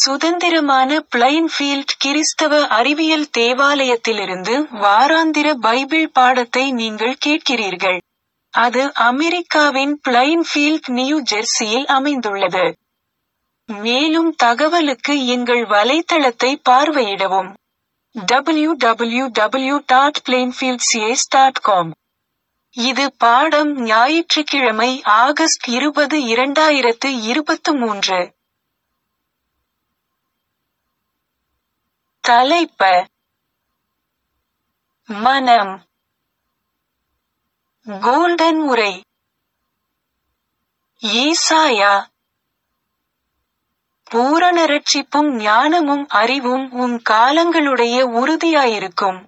சுதந்திரமான பிளைன்ஃபீல்ட் கிறிஸ்தவ அறிவியல் தேவாலயத்திலிருந்து வாராந்திர பைபிள் பாடத்தை நீங்கள் கேட்கிறீர்கள். அது அமெரிக்காவின் பிளைன்ஃபீல்ட் நியூ ஜெர்சியில் அமைந்துள்ளது. மேலும் தகவலுக்கு எங்கள் வலைத்தளத்தை பார்வையிடவும். www.plainfieldcs.com இது பாடம் ஞாயிற்றுக்கிழமை ஆகஸ்ட் இருபது இரண்டாயிரத்து இருபத்து மூன்று. தலைப்ப மனம் கோல்டன் உரை ஏசாயா பூரண ரட்சிப்பும் ஞானமும் அறிவும் உன் காலங்களுடைய உறுதியாயிருக்கும்.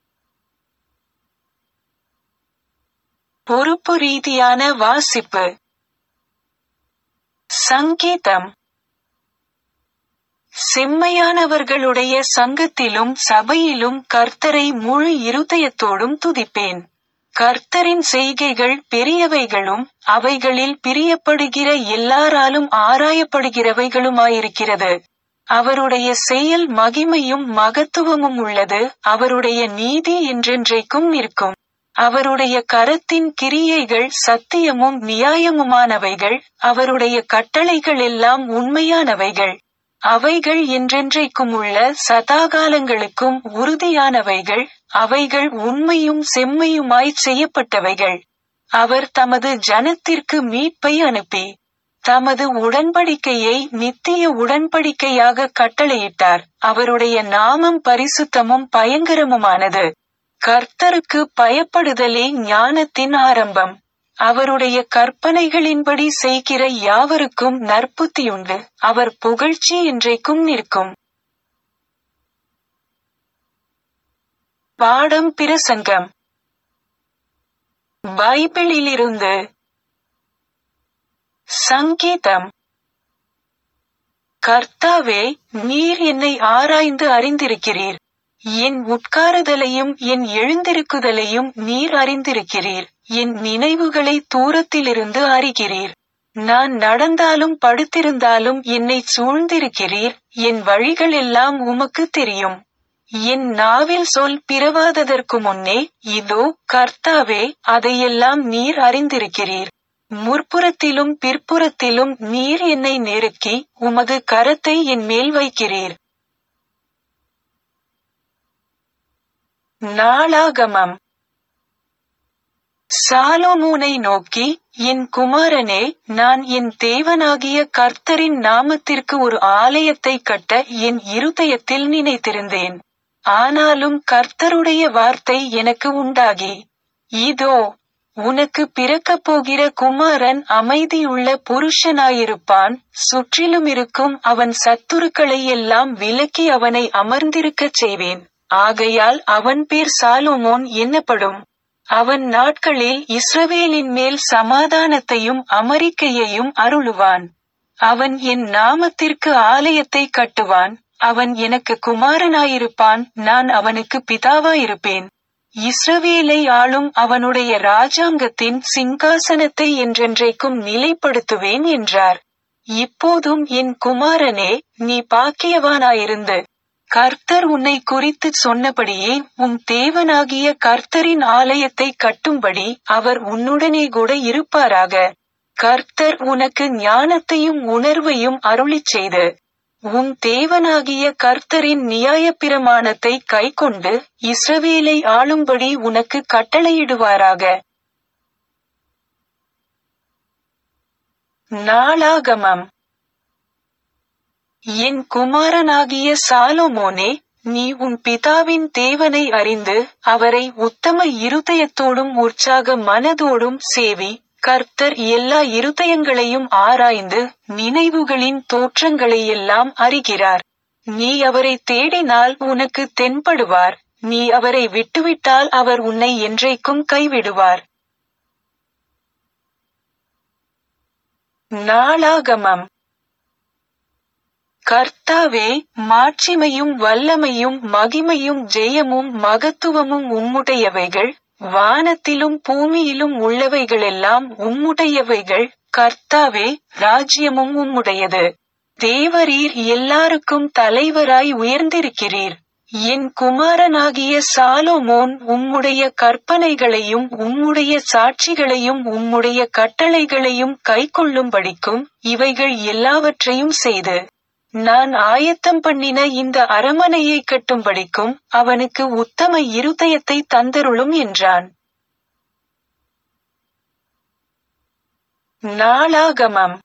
பொறுப்பு ரீதியான வாசிப்பு சங்கீதம் செம்மையானவர்களுடைய சங்கத்திலும் சபையிலும் கர்த்தரை முழு இருதயத்தோடும் துதிப்பேன். கர்த்தரின் செய்கைகள் பெரியவைகளும் அவைகளில் பிரியப்படுகிற எல்லாராலும் ஆராயப்படுகிறவைகளுமாயிருக்கிறது. அவருடைய செயல் மகிமையும் மகத்துவமும் உள்ளது அவருடைய நீதி என்றென்றைக்கும் நிற்கும். அவருடைய கரத்தின் கிரியைகள் சத்தியமும் நியாயமுமானவைகள் அவருடைய கட்டளைகள் எல்லாம் உண்மையானவைகள். அவைகள் என்றென்றைக்குமுள்ள சதாகாலங்களுக்கும் உறுதியானவைகள் அவைகள் உண்மையும் செம்மையுமாய்ச் செய்யப்பட்டவைகள். அவர் தமது ஜனத்திற்கு மீட்பை அனுப்பி தமது உடன்படிக்கையை நித்திய உடன்படிக்கையாக கட்டளையிட்டார் அவருடைய நாமம் பரிசுத்தமும் பயங்கரமுமானது. கர்த்தருக்கு பயப்படுதலே ஞானத்தின் ஆரம்பம். அவருடைய கற்பனைகளின்படி செய்கிற யாவருக்கும் நற்புத்தியுண்டு அவர் புகழ்ச்சி என்றைக்கும் நிற்கும். பாடம் பிரசங்கம் பைபிளிலிருந்து சங்கீதம் கர்த்தாவே நீர் என்னை ஆராய்ந்து அறிந்திருக்கிறீர். என் உட்காருதலையும் என் எழுந்திருக்குதலையும் நீர் அறிந்திருக்கிறீர். என் நினைவுகளை தூரத்திலிருந்து அறிகிறீர். நான் நடந்தாலும் படுத்திருந்தாலும் என்னைச் சூழ்ந்திருக்கிறீர் என் வழிகள் எல்லாம் உமக்குத் தெரியும். என் நாவில் சொல் பிறவாததற்கு முன்னே இதோ கர்த்தாவே அதையெல்லாம் நீர் அறிந்திருக்கிறீர். முற்புறத்திலும் பிற்புறத்திலும் நீர் என்னை நெருக்கி உமது கரத்தை என் மேல் வைக்கிறீர். நாளாகமம் சாலோமோனை நோக்கி என் குமாரனே நான் என் தேவனாகிய கர்த்தரின் நாமத்திற்கு ஒரு ஆலயத்தைக் கட்ட என் இருதயத்தில் நினைத்திருந்தேன். ஆனாலும் கர்த்தருடைய வார்த்தை எனக்கு உண்டாகி இதோ உனக்கு பிறக்கப் போகிற குமாரன் அமைதியுள்ள புருஷனாயிருப்பான் சுற்றிலுமிருக்கும் அவன் சத்துருக்களை எல்லாம் விலக்கி அவனை அமர்ந்திருக்கச் செய்வேன். ஆகையால் அவன் பேர் சாலோமோன் என்னப்படும். அவன் நாட்களில் இஸ்ரவேலின் மேல் சமாதானத்தையும் அமரிக்கையையும் அருளுவான். அவன் என் நாமத்திற்கு ஆலயத்தைக் கட்டுவான் அவன் எனக்கு குமாரனாயிருப்பான் நான் அவனுக்கு பிதாவாயிருப்பேன். இஸ்ரவேலை ஆளும் அவனுடைய ராஜாங்கத்தின் சிங்காசனத்தை என்றென்றைக்கும் நிலைப்படுத்துவேன் என்றார். இப்போதும் என் குமாரனே நீ பாக்கியவானாயிருந்து கர்த்தர் உன்னை குறித்துச் சொன்னபடியே உன் தேவனாகிய கர்த்தரின் ஆலயத்தை கட்டும்படி அவர் உன்னுடனே கூட இருப்பாராக. கர்த்தர் உனக்கு ஞானத்தையும் உணர்வையும் அருளிச் செய்து உன் தேவனாகிய கர்த்தரின் நியாயப்பிரமாணத்தை கைக்கொண்டு இஸ்ரவேலை ஆளும்படி உனக்கு கட்டளையிடுவாராக. நாளாகமம் என் குமாரனாகிய சாலோமோனே நீ உன் பிதாவின் தேவனை அறிந்து அவரை உத்தம இருதயத்தோடும் உற்சாக மனதோடும் சேவி கர்த்தர் எல்லா இருதயங்களையும் ஆராய்ந்து நினைவுகளின் தோற்றங்களையெல்லாம் அறிகிறார். நீ அவரை தேடினால் உனக்கு தென்படுவார் நீ அவரை விட்டுவிட்டால் அவர் உன்னை என்றைக்கும் கைவிடுவார். நாளாகமம் கர்த்தாவே மாட்சிமையும் வல்லமையும் மகிமையும் ஜெயமும் மகத்துவமும் உம்முடையவைகள் வானத்திலும் பூமியிலும் உள்ளவைகளெல்லாம் உம்முடையவைகள் கர்த்தாவே ராஜ்யமும் உம்முடையது தேவரீர் எல்லாருக்கும் தலைவராய் உயர்ந்திருக்கிறீர் என் குமாரனாகிய சாலோமோன் உம்முடைய கற்பனைகளையும் உம்முடைய சாட்சிகளையும் உம்முடைய கட்டளைகளையும் கைக்கொள்ளும்படிக்கும் இவைகள் எல்லாவற்றையும் செய்து நான் ஆயத்தம் பண்ணின இந்த அரமனையை கட்டும்படிக்கும் அவனுக்கு உத்தம இருதயத்தை தந்தருளும் என்றான் நாளாகமம்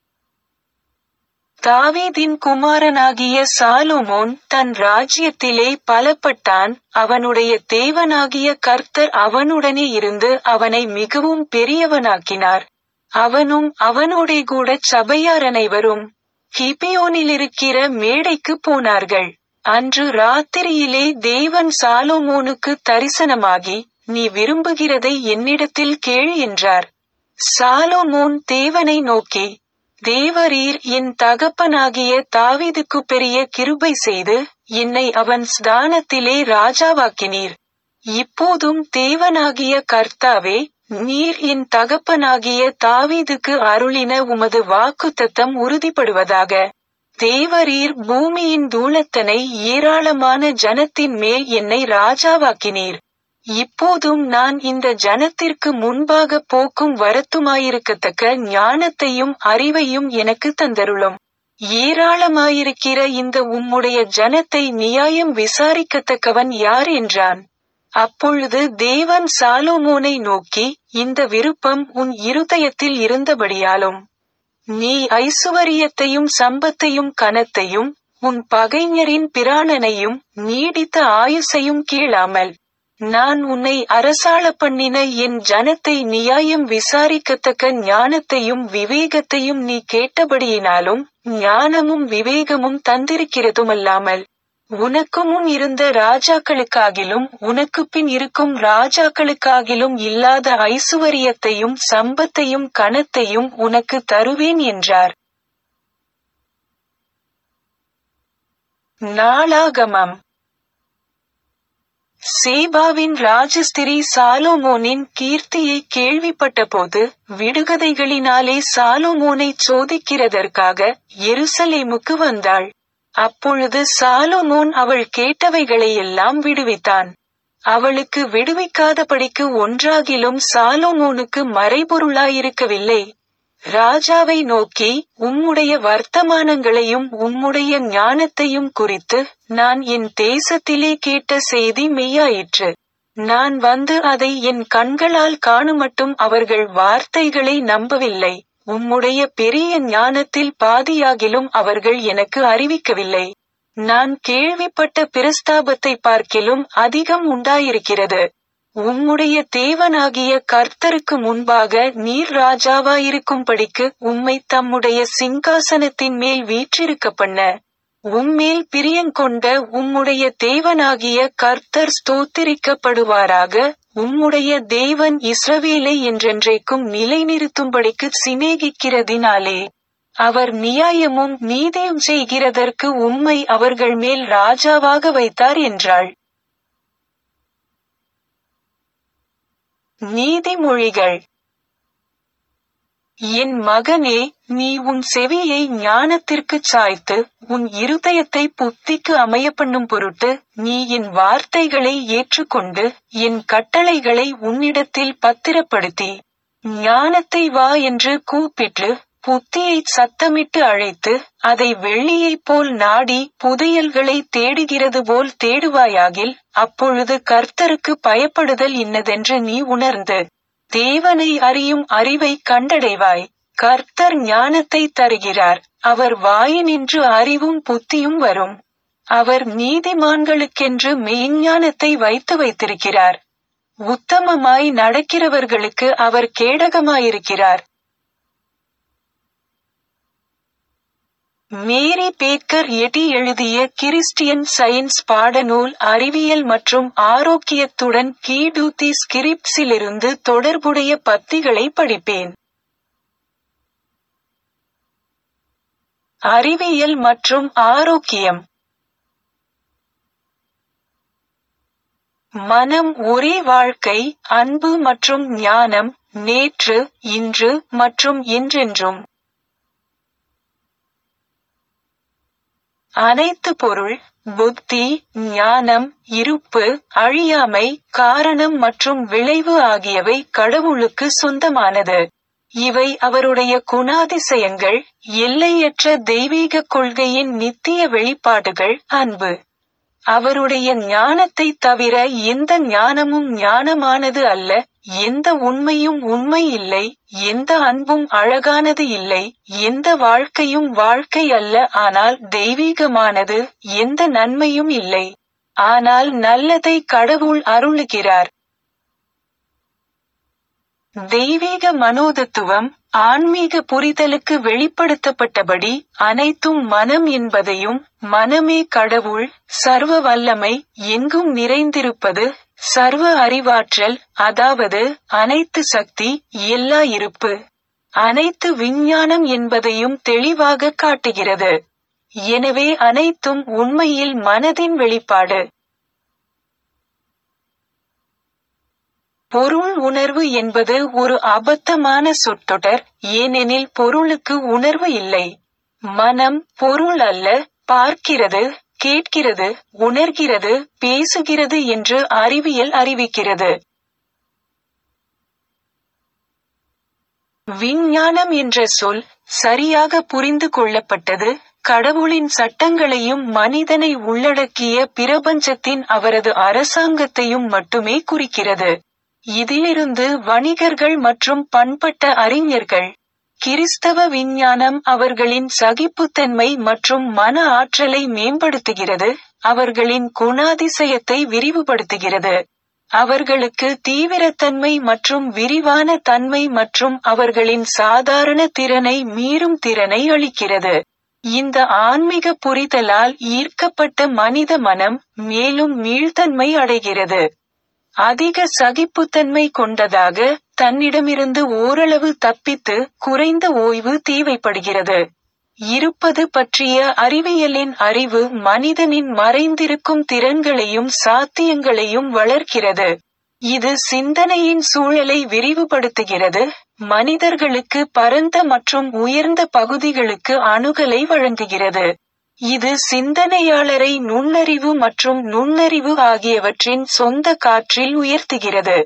தாவீதின் குமாரனாகிய சாலோமோன் தன் ராஜ்யத்திலே பலப்பட்டான் அவனுடைய தேவனாகிய கர்த்தர் அவனுடனே இருந்து அவனை மிகவும் பெரியவனாக்கினார் அவனும் அவனோடே கூட சபையார் அனைவரும் கிபியோனிலிருக்கிற மேடைக்கு போனார்கள் அன்று ராத்திரியிலே தேவன் சாலோமோனுக்கு தரிசனமாகி நீ விரும்புகிறதை என்னிடத்தில் கேள் என்றார் சாலோமோன் தேவனை நோக்கி தேவரீர் என் தகப்பனாகிய தாவீதுக்கு பெரிய கிருபை செய்து என்னை அவன் ஸ்தானத்திலே ராஜாவாக்கினீர் இப்போதும் தேவனாகிய கர்த்தாவே நீர் என் தகப்பனாகிய தாவீதுக்கு அருளின உமது வாக்குத்தத்தம் உறுதிப்படுவதாக தேவரீர் பூமியின் தூளத்தனை ஏராளமான ஜனத்தின் மேல் என்னை ராஜாவாக்கினீர் இப்போதும் நான் இந்த ஜனத்திற்கு முன்பாக போக்கும் வரத்துமாயிருக்கத்தக்க ஞானத்தையும் அறிவையும் எனக்கு தந்தருளும் ஏராளமாயிருக்கிற இந்த உம்முடைய ஜனத்தை நியாயம் விசாரிக்கத்தக்கவன் யார் என்றான் அப்பொழுது தேவன் சாலோமோனை நோக்கி இந்த விருப்பம் உன் இருதயத்தில் இருந்தபடியாலும் நீ ஐசுவரியத்தையும் சம்பத்தையும் கனத்தையும் உன் பகைஞரின் பிராணனையும் நீடித்த ஆயுசையும் கீழாமல் நான் உன்னை அரசாள பண்ணின என் ஜனத்தை நியாயம் விசாரிக்கத்தக்க ஞானத்தையும் விவேகத்தையும் நீ கேட்டபடியினாலும் ஞானமும் விவேகமும் தந்திருக்கிறதுமல்லாமல் உனக்கு முன் இருந்த ராஜாக்களுக்காகிலும் உனக்கு பின் இருக்கும் ராஜாக்களுக்காகிலும் இல்லாத ஐசுவரியத்தையும் சம்பத்தையும் கனத்தையும் உனக்கு தருவேன் என்றார் நாளாகமம் சேபாவின் ராஜஸ்திரி சாலோமோனின் கீர்த்தியை கேள்விப்பட்டபோது விடுகதைகளினாலே சாலோமோனை சோதிக்கிறதற்காக எருசலேமுக்கு வந்தாள் அப்பொழுது சாலோமோன் அவள் கேட்டவைகளையெல்லாம் விடுவித்தான் அவளுக்கு விடுவிக்காதபடிக்கு ஒன்றாகிலும் சாலோமோனுக்கு மறைபொருளாயிருக்கவில்லை ராஜாவை நோக்கி உம்முடைய வர்த்தமானங்களையும் உம்முடைய ஞானத்தையும் குறித்து நான் என் தேசத்திலே கேட்ட செய்தி மெய்யாயிற்று நான் வந்து அதை என் கண்களால் காணுமட்டும் அவர்கள் வார்த்தைகளை நம்பவில்லை உம்முடைய பெரிய ஞானத்தில் பாதியாகிலும் அவர்கள் எனக்கு அறிவிக்கவில்லை நான் கேள்விப்பட்ட பிரஸ்தாபத்தை பார்க்கிலும் அதிகம் உண்டாயிருக்கிறது உம்முடைய தேவனாகிய கர்த்தருக்கு முன்பாக நீர் ராஜாவாயிருக்கும்படிக்கு உம்மை தம்முடைய சிங்காசனத்தின் மேல் வீற்றிருக்க பண்ண உம்மேல் பிரியங்கொண்ட உம்முடைய தேவனாகிய கர்த்தர் ஸ்தோத்திரிக்கப்படுவாராக உம்முடைய தேவன் இஸ்ரவேலை என்றென்றைக்கும் நிலைநிறுத்தும்படிக்கு சிநேகிக்கிறதினாலே அவர் நியாயமும் நீதியும் செய்கிறதற்கு உம்மை அவர்கள் மேல் ராஜாவாக வைத்தார் என்றாள் நீதிமொழிகள் என் மகனே நீ உன் செவியை ஞானத்திற்குச் சாய்த்து உன் இருதயத்தை புத்திக்கு அமைய பண்ணும் பொருட்டு நீ என் வார்த்தைகளை ஏற்றுக்கொண்டு என் கட்டளைகளை உன்னிடத்தில் பத்திரப்படுத்தி ஞானத்தை வா என்று கூப்பிட்டு புத்தியை சத்தமிட்டு அழைத்து அதை வெள்ளியைப் போல் நாடி புதையல்களை தேடுகிறது போல் தேடுவாயாகில் அப்பொழுது கர்த்தருக்கு பயப்படுதல் இன்னதென்று நீ உணர்ந்து தேவனை அறியும் அறிவை கண்டடைவாய் கர்த்தர் ஞானத்தை தருகிறார் அவர் வாயினின்று அறிவும் புத்தியும் வரும் அவர் நீதிமான்களுக்கென்று மெய்ஞானத்தை வைத்து வைத்திருக்கிறார் உத்தமமாய் நடக்கிறவர்களுக்கு அவர் கேடகமாயிருக்கிறார் மேரி பேக்கர் எட்டி எழுதிய கிறிஸ்டியன் சயின்ஸ் பாடநூல் அறிவியல் மற்றும் ஆரோக்கியத்துடன் கீடூத்தி ஸ்கிரிப்ட்ஸிலிருந்து தொடர்புடைய பத்திகளை படிப்பேன் அறிவியல் மற்றும் ஆரோக்கியம் மனம் ஒரே வாழ்க்கை அன்பு மற்றும் ஞானம் நேற்று இன்று மற்றும் என்றென்றும் அனைத்து பொருள் புத்தி ஞானம் இருப்பு அழியாமை காரணம் மற்றும் விளைவு ஆகியவை கடவுளுக்கு சொந்தமானது இவை அவருடைய குணாதிசயங்கள் எல்லையற்ற தெய்வீக கொள்கையின் நித்திய வெளிப்பாடுகள் அன்பு அவருடைய ஞானத்தை தவிர எந்த ஞானமும் ஞானமானது அல்ல எந்த உண்மையும் உண்மை இல்லை எந்த அன்பும் அழகானது இல்லை எந்த வாழ்க்கையும் வாழ்க்கை அல்ல ஆனால் தெய்வீகமானது எந்த நன்மையும் இல்லை ஆனால் நல்லதை கடவுள் அருளுகிறார் தெய்வீக மனோதத்துவம் ஆன்மீக புரிதலுக்கு வெளிப்படுத்தப்பட்டபடி அனைத்தும் மனம் என்பதையும் மனமே கடவுள் சர்வ வல்லமை எங்கும் நிறைந்திருப்பது சர்வ அறிவாற்றல் அதாவது அனைத்து சக்தி எல்லா இருப்பு அனைத்து விஞ்ஞானம் என்பதையும் தெளிவாக காட்டுகிறது எனவே அனைத்தும் உண்மையில் மனதின் வெளிப்பாடு பொருள் உணர்வு என்பது ஒரு அபத்தமான சொற்றொடர் ஏனெனில் பொருளுக்கு உணர்வு இல்லை மனம் பொருள் அல்ல பார்க்கிறது கேட்கிறது உணர்கிறது பேசுகிறது என்று அறிவியல் அறிவிக்கிறது விஞ்ஞானம் என்ற சொல் சரியாக புரிந்து கொள்ளப்பட்டது கடவுளின் சட்டங்களையும் மனிதனை உள்ளடக்கிய பிரபஞ்சத்தின் அவரது அரசாங்கத்தையும் மட்டுமே குறிக்கிறது இதிலிருந்து வணிகர்கள் மற்றும் பண்பட்ட அறிஞர்கள் கிறிஸ்தவ விஞ்ஞானம் அவர்களின் சகிப்புத்தன்மை மற்றும் மன ஆற்றலை மேம்படுத்துகிறது அவர்களின் குணாதிசயத்தை விரிவுபடுத்துகிறது அவர்களுக்கு தீவிரத்தன்மை மற்றும் விரிவான தன்மை மற்றும் அவர்களின் சாதாரண திறனை மீறும் திறனை அளிக்கிறது இந்த ஆன்மீக புரிதலால் ஈர்க்கப்பட்ட மனித மனம் மேலும் மீள்தன்மை அடைகிறது அதிக சகிப்புத்தன்மை கொண்டதாக தன்னிடமிருந்து ஓரளவு தப்பித்து குறைந்த ஓய்வு தேவைப்படுகிறது இருப்பது பற்றிய அறிவியலின் அறிவு மனிதனின் மறைந்திருக்கும் திறன்களையும் சாத்தியங்களையும் வளர்க்கிறது இது சிந்தனையின் சூழலை விரிவுபடுத்துகிறது மனிதர்களுக்கு பரந்த மற்றும் உயர்ந்த பகுதிகளுக்கு அணுகலை வழங்குகிறது இது சிந்தனையாளரை நுண்ணறிவு மற்றும் நுண்ணறிவு ஆகியவற்றின் சொந்த காற்றில் உயர்த்துகிறது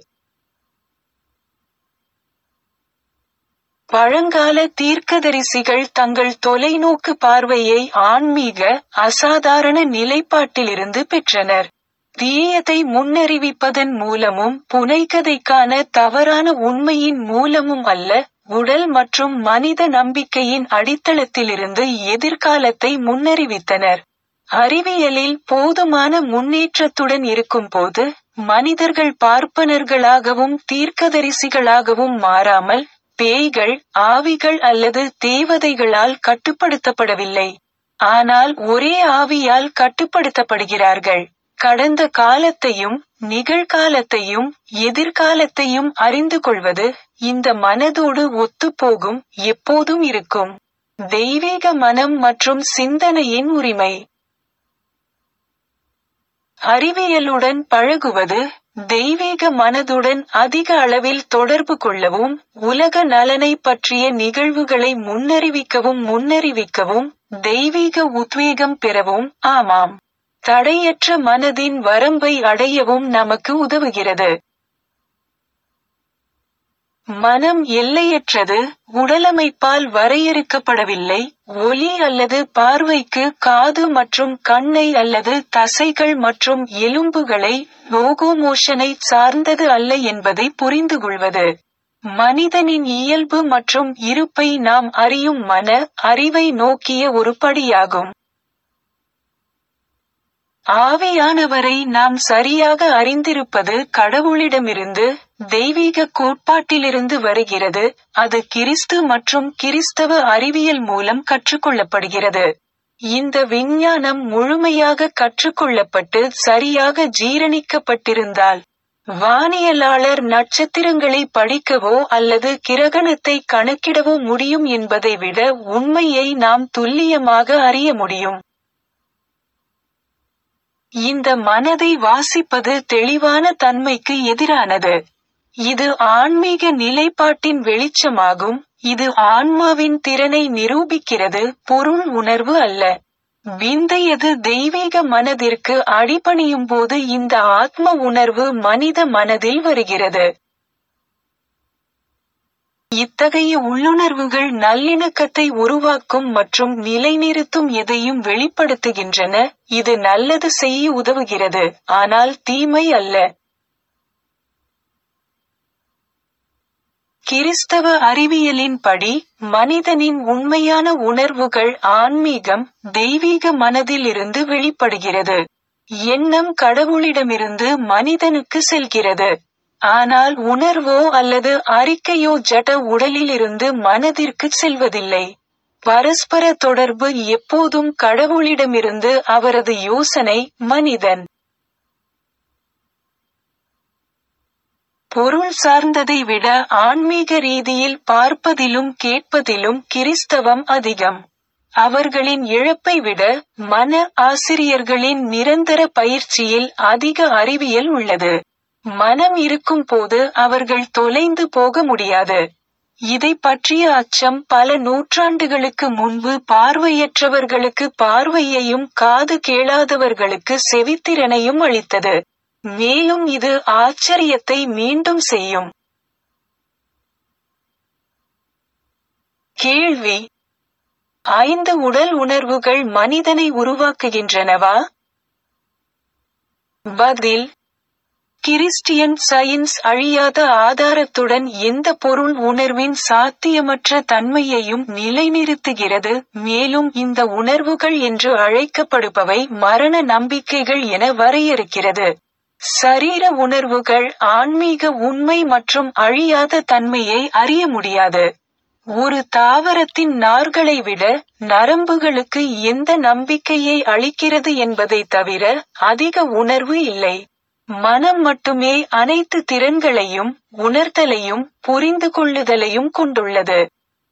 பழங்கால தீர்க்கதரிசிகள் தங்கள் தொலைநோக்கு பார்வையை ஆன்மீக அசாதாரண நிலைப்பாட்டிலிருந்து பெற்றனர் தீயதை முன்னறிவிப்பதன் மூலமும் புனைகதைக்கான தவறான உண்மையின் மூலமும் அல்ல உடல் மற்றும் மனித நம்பிக்கையின் அடித்தளத்திலிருந்து எதிர்காலத்தை முன்னறிவித்தனர் அறிவியலில் போதுமான முன்னேற்றத்துடன் இருக்கும்போது மனிதர்கள் பார்ப்பனர்களாகவும் தீர்க்கதரிசிகளாகவும் மாறாமல் பேய்கள் ஆவிகள் அல்லது தேவதைகளால் கட்டுப்படுத்தப்படவில்லை ஆனால் ஒரே ஆவியால் கட்டுப்படுத்தப்படுகிறார்கள் கடந்த காலத்தையும் நிகழ்காலத்தையும் எதிர்காலத்தையும் அறிந்து கொள்வது இந்த மனதோடு ஒத்துப்போகும் எப்போதும் இருக்கும் தெய்வீக மனம் மற்றும் சிந்தனையின் உரிமை அறிவியலுடன் பழகுவது தெய்வீக மனதுடன் அதிக அளவில் தொடர்பு கொள்ளவும் உலக நலனை பற்றிய நிகழ்வுகளை முன்னறிவிக்கவும் முன்னறிவிக்கவும் தெய்வீக உத்வேகம் பெறவும் ஆமாம் தடையற்ற மனதின் வரம்பை அடையவும் நமக்கு உதவுகிறது மனம் எல்லையற்றது உடலமைப்பால் வரையறுக்கப்படவில்லை ஒலி அல்லது பார்வைக்கு காது மற்றும் கண்ணை அல்லது தசைகள் மற்றும் எலும்புகளை லோகோமோஷனை சார்ந்தது அல்ல என்பதை புரிந்து கொள்வது மனிதனின் இயல்பு மற்றும் இருப்பை நாம் அறியும் மன அறிவை நோக்கிய ஒரு படியாகும் ஆவியானவரை நாம் சரியாக அறிந்திருப்பது கடவுளிடமிருந்து தெய்வீக கோட்பாட்டிலிருந்து வருகிறது அது கிறிஸ்து மற்றும் கிறிஸ்தவ அறிவியல் மூலம் கற்றுக்கொள்ளப்படுகிறது இந்த விஞ்ஞானம் முழுமையாக கற்றுக்கொள்ளப்பட்டு சரியாக ஜீரணிக்கப்பட்டிருந்தால் வானியலாளர் நட்சத்திரங்களை படிக்கவோ அல்லது கிரகணத்தை கணக்கிடவோ முடியும் என்பதை விட உண்மையை நாம் துல்லியமாக அறிய முடியும் இந்த மனதை வாசிப்பது தெளிவான தன்மைக்கு எதிரானது இது ஆன்மீக நிலைப்பாட்டின் வெளிச்சமாகும் இது ஆன்மாவின் திறனை நிரூபிக்கிறது பொருள் உணர்வு அல்ல விந்தையது தெய்வீக மனதிற்கு அடிபணியும் போது இந்த ஆத்ம உணர்வு மனித மனதில் வருகிறது இத்தகைய உள்ளுணர்வுகள் நல்லிணக்கத்தை உருவாக்கும் மற்றும் நிலைநிறுத்தும் எதையும் வெளிப்படுத்துகின்றன இது நல்லது செய்ய உதவுகிறது ஆனால் தீமை அல்ல கிறிஸ்தவ அறிவியலின்படி மனிதனின் உண்மையான உணர்வுகள் ஆன்மீகம் தெய்வீக மனதிலிருந்து வெளிப்படுகிறது எண்ணம் கடவுளிடமிருந்து மனிதனுக்கு செல்கிறது ஆனால் உணர்வோ அல்லது அறிக்கையோ ஜட உடலிலிருந்து மனதிற்கு செல்வதில்லை பரஸ்பர தொடர்பு எப்போதும் கடவுளிடமிருந்து அவரது யோசனை மனிதன் பொருள் சார்ந்ததை விட ஆன்மீக ரீதியில் பார்ப்பதிலும் கேட்பதிலும் கிறிஸ்தவம் அதிகம் அவர்களின் இழப்பை விட மன ஆசிரியர்களின் நிரந்தர பயிற்சியில் அதிக அறிவியல் உள்ளது மனம் இருக்கும் போது அவர்கள் தொலைந்து போக முடியாது இதை பற்றிய அச்சம் பல நூற்றாண்டுகளுக்கு முன்பு பார்வையற்றவர்களுக்கு பார்வையையும் காது கேளாதவர்களுக்கு செவித்திறனையும் அளித்தது மேலும் இது ஆச்சரியத்தை மீண்டும் செய்யும் கேள்வி ஐந்து உடல் உணர்வுகள் மனிதனை உருவாக்குகின்றனவா பதில் கிறிஸ்டியன் சயின்ஸ் அழியாத ஆதாரத்துடன் எந்த பொருள் உணர்வின் சாத்தியமற்ற தன்மையையும் நிலைநிறுத்துகிறது மேலும் இந்த உணர்வுகள் என்று அழைக்கப்படுபவை மரண நம்பிக்கைகள் என வரையறுக்கிறது சரீர உணர்வுகள் ஆன்மீக உண்மை மற்றும் அழியாத தன்மையை அறிய முடியாது ஒரு தாவரத்தின் நார்களை விட நரம்புகளுக்கு எந்த நம்பிக்கையை அளிக்கிறது என்பதை தவிர அதிக உணர்வு இல்லை மனம் மட்டுமே அனைத்து திறன்களையும் உணர்தலையும் புரிந்து கொள்ளுதலையும் கொண்டுள்ளது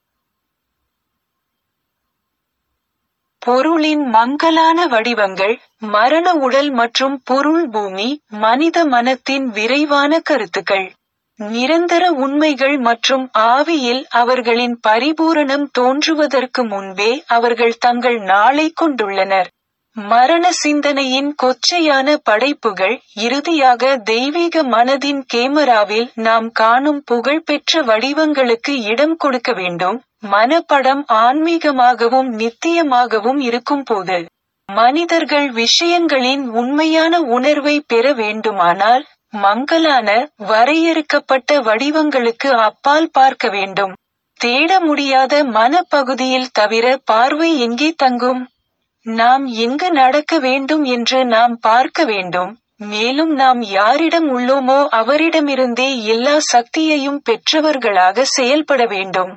பொருளின் மங்கலான வடிவங்கள் மரண உடல் மற்றும் பொருள் பூமி மனித மனத்தின் விரைவான கருத்துக்கள் நிரந்தர உண்மைகள் மற்றும் ஆவியில் அவர்களின் பரிபூரணம் தோன்றுவதற்கு முன்பே அவர்கள் தங்கள் நாளை கொண்டுள்ளனர் மரண சிந்தனையின் கொச்சையான படைப்புகள் இறுதியாக தெய்வீக மனதின் கேமராவில் நாம் காணும் புகழ்பெற்ற வடிவங்களுக்கு இடம் கொடுக்க வேண்டும் மனப்படம் ஆன்மீகமாகவும் நித்தியமாகவும் இருக்கும்போது மனிதர்கள் விஷயங்களின் உண்மையான உணர்வை பெற வேண்டுமானால் மங்கலான வரையறுக்கப்பட்ட வடிவங்களுக்கு அப்பால் பார்க்க வேண்டும் தேட முடியாத மனப்பகுதியில் தவிர பார்வை எங்கே தங்கும் நாம் எங்கு நடக்க வேண்டும் என்று நாம் பார்க்க வேண்டும் மேலும் நாம் யாரிடம் உள்ளோமோ அவரிடமிருந்தே எல்லா சக்தியையும் பெற்றவர்களாக செயல்பட வேண்டும்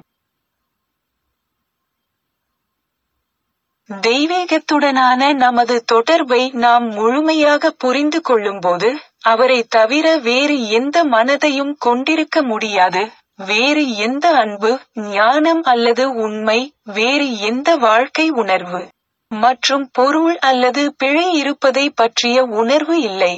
தெய்வீகத்துடனான நமது தொடர்பை நாம் முழுமையாக புரிந்து கொள்ளும்போது அவரை தவிர வேறு எந்த மனதையும் கொண்டிருக்க முடியாது வேறு எந்த அன்பு ஞானம் அல்லது உண்மை வேறு எந்த வாழ்க்கை உணர்வு மற்றும் பொருள் அல்லது பிழை இருப்பதை பற்றிய உணர்வு இல்லை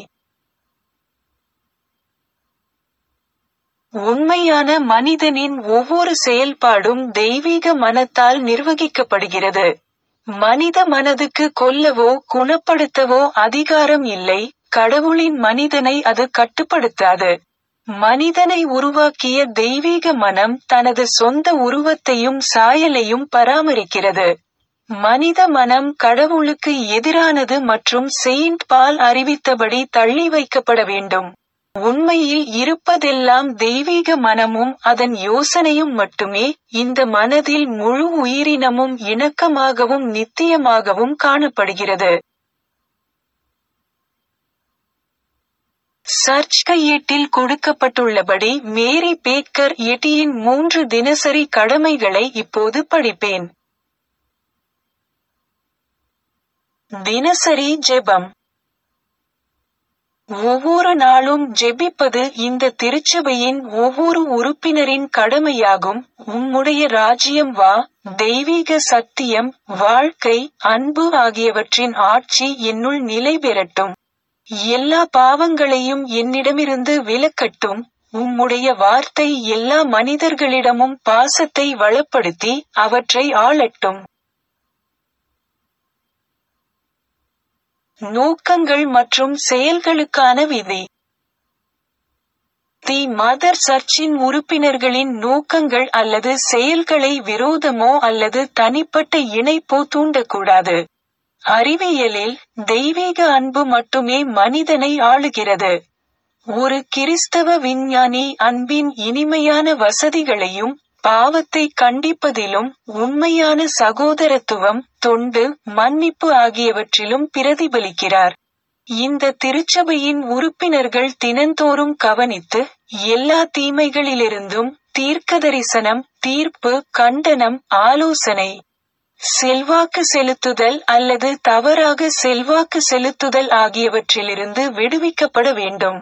உண்மையான மனிதனின் ஒவ்வொரு செயல்பாடும் தெய்வீக மனத்தால் நிர்வகிக்கப்படுகிறது மனித மனதுக்கு கொல்லவோ குணப்படுத்தவோ அதிகாரம் இல்லை கடவுளின் மனிதனை அது கட்டுப்படுத்தாது மனிதனை உருவாக்கிய தெய்வீக மனம் தனது சொந்த உருவத்தையும் சாயலையும் பராமரிக்கிறது மனித மனம் கடவுளுக்கு எதிரானது மற்றும் செயின்ட் பால் அறிவித்தபடி தள்ளி வைக்கப்பட வேண்டும் உண்மையில் இருப்பதெல்லாம் தெய்வீக மனமும் அதன் யோசனையும் மட்டுமே இந்த மனதில் முழு உயிரினமும் இணக்கமாகவும் நித்தியமாகவும் காணப்படுகிறது சர்ச் கையேட்டில் கொடுக்கப்பட்டுள்ளபடி மேரி பேக்கர் எட்டியின் மூன்று தினசரி கடமைகளை இப்போது படிப்பேன் தினசரி ஜெபம் ஒவ்வொரு நாளும் ஜெபிப்பது இந்த திருச்சபையின் ஒவ்வொரு உறுப்பினரின் கடமையாகும் உம்முடைய ராஜ்யம் வா தெய்வீக சத்தியம் வாழ்க்கை அன்பு ஆகியவற்றின் ஆட்சி என்னுள் நிலை பெறட்டும் எல்லா பாவங்களையும் என்னிடமிருந்து விலக்கட்டும் உம்முடைய வார்த்தை எல்லா மனிதர்களிடமும் பாசத்தை வளப்படுத்தி அவற்றை ஆளட்டும் நோக்கங்கள் மற்றும் செயல்களுக்கான விதி தி மதர் சர்ச்சின் உறுப்பினர்களின் நோக்கங்கள் அல்லது செயல்களை விரோதமோ அல்லது தனிப்பட்ட இணைப்போ தூண்டக்கூடாது அறிவியலில் தெய்வீக அன்பு மட்டுமே மனிதனை ஆளுகிறது ஒரு கிறிஸ்தவ விஞ்ஞானி அன்பின் இனிமையான வசதிகளையும் பாவத்தை கண்டிப்பதிலும் உண்மையான சகோதரத்துவம் தொண்டு மன்னிப்பு ஆகியவற்றிலும் பிரதிபலிக்கிறார் இந்த திருச்சபையின் உறுப்பினர்கள் தினந்தோறும் கவனித்து எல்லா தீமைகளிலிருந்தும் தீர்க்கதரிசனம் தீர்ப்பு கண்டனம் ஆலோசனை செல்வாக்கு செலுத்துதல் அல்லது தவறாக செல்வாக்கு செலுத்துதல் ஆகியவற்றிலிருந்து விடுவிக்கப்பட வேண்டும்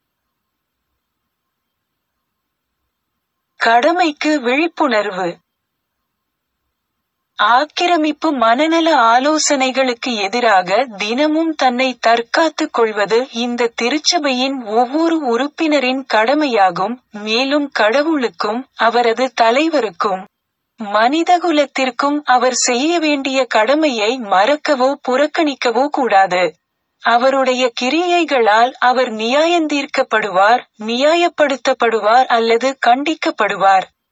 கடமைக்கு விழிப்புணர்வு ஆக்கிரமிப்பு மனநல ஆலோசனைகளுக்கு எதிராக தினமும் தன்னை தற்காத்துக் கொள்வது இந்த திருச்சபையின் ஒவ்வொரு உறுப்பினரின் கடமையாகும் மேலும் கடவுளுக்கும் அவரது தலைவருக்கும் மனிதகுலத்திற்கும் அவர் செய்ய வேண்டிய கடமையை மறக்கவோ புறக்கணிக்கவோ கூடாது அவருடைய கிரியைகளால் அவர் நியாயந்தீர்க்கப்படுவார் நியாயப்படுத்தப்படுவார் அல்லது கண்டிக்கப்படுவார்